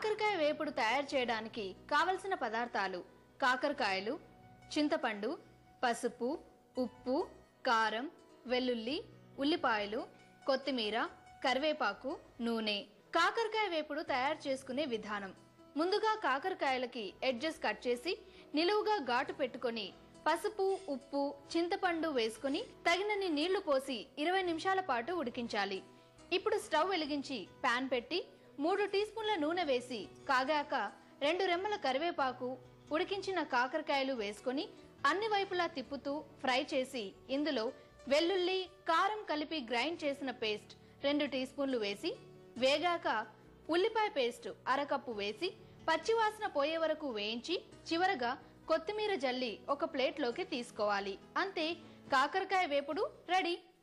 కాకరకాయ వేపుడు తయారు చేయడానికి కావలసిన పదార్థాలు కాకరకాయలు చింతపండు పసుపు ఉప్పు కారం వెల్లుల్లి ఉల్లిపాయలు కొత్తిమీర కరివేపాకు నూనె కాకరకాయ వేపుడు తయారు చేసుకునే విధానం ముందుగా కాకరకాయలకి ఎడ్జెస్ కట్ చేసి నిలువుగా ఘాటు పెట్టుకొని పసుపు ఉప్పు చింతపండు వేసుకుని తగినన్ని నీళ్లు పోసి ఇరవై నిమిషాల పాటు ఉడికించాలి ఇప్పుడు స్టవ్ వెలిగించి పాన్ పెట్టి మూడు టీ స్పూన్ల నూనె వేసి కాగాక రెండు రెమ్మల కరివేపాకు ఉడికించిన కాకరకాయలు వేసుకొని అన్ని వైపులా తిప్పుతూ ఫ్రై చేసి ఇందులో వెల్లుల్లి కారం కలిపి గ్రైండ్ చేసిన పేస్ట్ రెండు టీ స్పూన్లు వేసి వేగాక ఉల్లిపాయ పేస్ట్ అరకప్పు వేసి పచ్చివాసన పోయే వరకు వేయించి చివరగా కొత్తిమీర జల్లి ఒక ప్లేట్లోకి తీసుకోవాలి అంతే కాకరకాయ వేపుడు రెడీ